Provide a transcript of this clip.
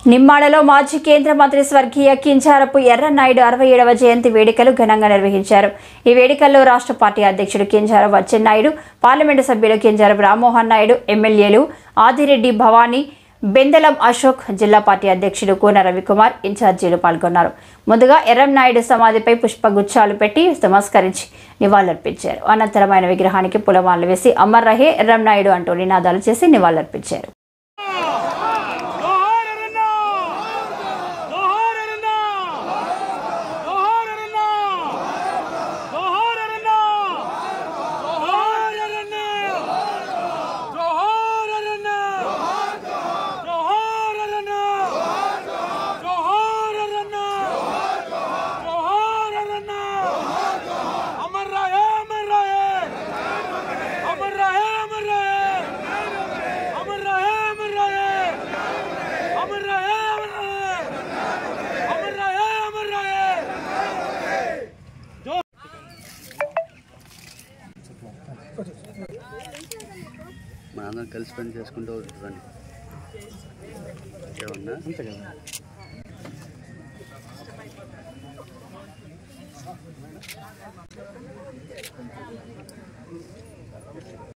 నిమ్మాడలో మాజీ కేంద్ర మంత్రి స్వర్గీయ కించారపు ఎర్రనాయుడు అరవై ఏడవ జయంతి వేడుకలు ఘనంగా నిర్వహించారు ఈ వేడుకల్లో రాష్ట్ర పార్టీ అధ్యక్షుడు కించారపు అచ్చెన్నాయుడు పార్లమెంటు సభ్యులు కించారపు రామ్మోహన్ నాయుడు ఎమ్మెల్యేలు ఆదిరెడ్డి భవానీ బెందలం అశోక్ జిల్లా పార్టీ అధ్యక్షుడు కూన రవికుమార్ ఇన్ఛార్జీలు పాల్గొన్నారు ముందుగా ఎర్రంనాయుడు సమాధిపై పుష్పగుచ్చాలు పెట్టి నమస్కరించి నివాళులర్పించారు అనంతరం ఆయన విగ్రహానికి పులమాలలు వేసి అమర్ రహే ఎర్రంనాయుడు అంటూ నినాదాలు చేసి నివాళులర్పించారు జోహార్ అరన్నా జోహార్ అరన్నా జోహార్ అరన్నా జోహార్ అరన్నా జోహార్ అరన్నా జోహార్ అరన్నా జోహార్ అరన్నా జోహార్ అరన్నా జోహార్ అరన్నా అమర్ రహే అమర్ రహే అమర్ రహే అమర్ రహే అమర్ రహే అమర్ రహే अमर रहे अमर रहे अमर रहे अमर रहे మనందరం కలిసి పని చేసుకుంటూ రండి ఏమన్నా